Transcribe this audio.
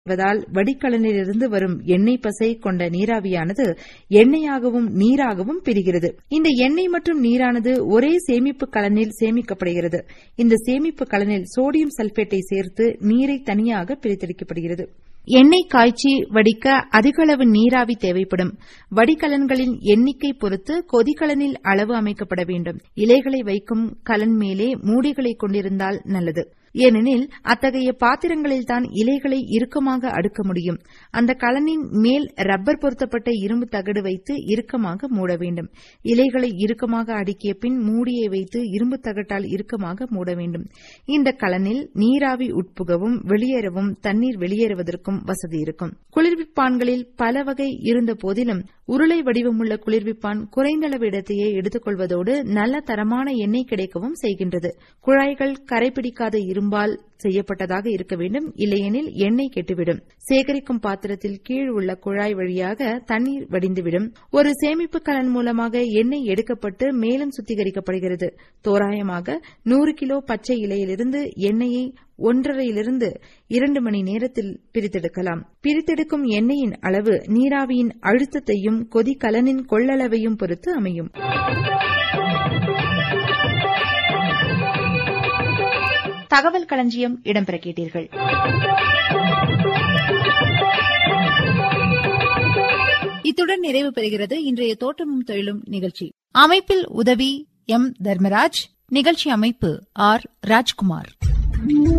என்பதால் வடிகலனிலிருந்து வரும் எண்ணெய் பசை கொண்ட நீராவியானது எண்ணெயாகவும் நீராகவும் பிரிகிறது இந்த எண்ணெய் மற்றும் நீரானது ஒரே சேமிப்பு கலனில் சேமிக்கப்படுகிறது இந்த சேமிப்பு கலனில் சோடியம் சல்பேட்டை சேர்த்து நீரை தனியாக பிரித்தெடுக்கப்படுகிறது எண்ணெய் காய்ச்சி வடிக்க அதிகளவு நீராவி தேவைப்படும் வடிகலன்களின் எண்ணிக்கை பொறுத்து கொதிகலனில் அளவு அமைக்கப்பட வேண்டும் இலைகளை வைக்கும் கலன் மேலே மூடிகளை கொண்டிருந்தால் நல்லது ஏனெனில் அத்தகைய பாத்திரங்களில்தான் இலைகளை இறுக்கமாக அடுக்க முடியும் அந்த கலனின் மேல் ரப்பர் பொருத்தப்பட்ட இரும்பு தகடு வைத்து இறுக்கமாக மூட வேண்டும் இலைகளை இறுக்கமாக அடுக்கிய பின் மூடியை வைத்து இரும்பு தகட்டால் இறுக்கமாக மூட வேண்டும் இந்த கலனில் நீராவி உட்புகவும் வெளியேறவும் தண்ணீர் வெளியேறுவதற்கும் வசதி இருக்கும் குளிர்விப்பான்களில் பல வகை இருந்த போதிலும் உருளை வடிவமுள்ள குளிர்விப்பான் குறைந்தளவு இடத்தையே எடுத்துக்கொள்வதோடு நல்ல தரமான எண்ணெய் கிடைக்கவும் செய்கின்றது குழாய்கள் கரைபிடிக்காத இரும்பால் செய்யப்பட்டதாக இருக்க வேண்டும் இல்லையெனில் எண்ணெய் கெட்டுவிடும் சேகரிக்கும் பாத்திரத்தில் கீழ் உள்ள குழாய் வழியாக தண்ணீர் வடிந்துவிடும் ஒரு சேமிப்பு கலன் மூலமாக எண்ணெய் எடுக்கப்பட்டு மேலும் சுத்திகரிக்கப்படுகிறது தோராயமாக நூறு கிலோ பச்சை இலையிலிருந்து எண்ணெயை ஒன்றரையிலிருந்து இரண்டு மணி நேரத்தில் பிரித்தெடுக்கலாம் பிரித்தெடுக்கும் எண்ணெயின் அளவு நீராவியின் அழுத்தத்தையும் கொதிகலனின் கொள்ளளவையும் பொறுத்து அமையும் தகவல் களஞ்சியம் இடம்பெற கேட்டீர்கள் இத்துடன் நிறைவு பெறுகிறது இன்றைய தோட்டமும் தொழிலும் நிகழ்ச்சி அமைப்பில் உதவி எம் தர்மராஜ் நிகழ்ச்சி அமைப்பு ஆர் ராஜ்குமார்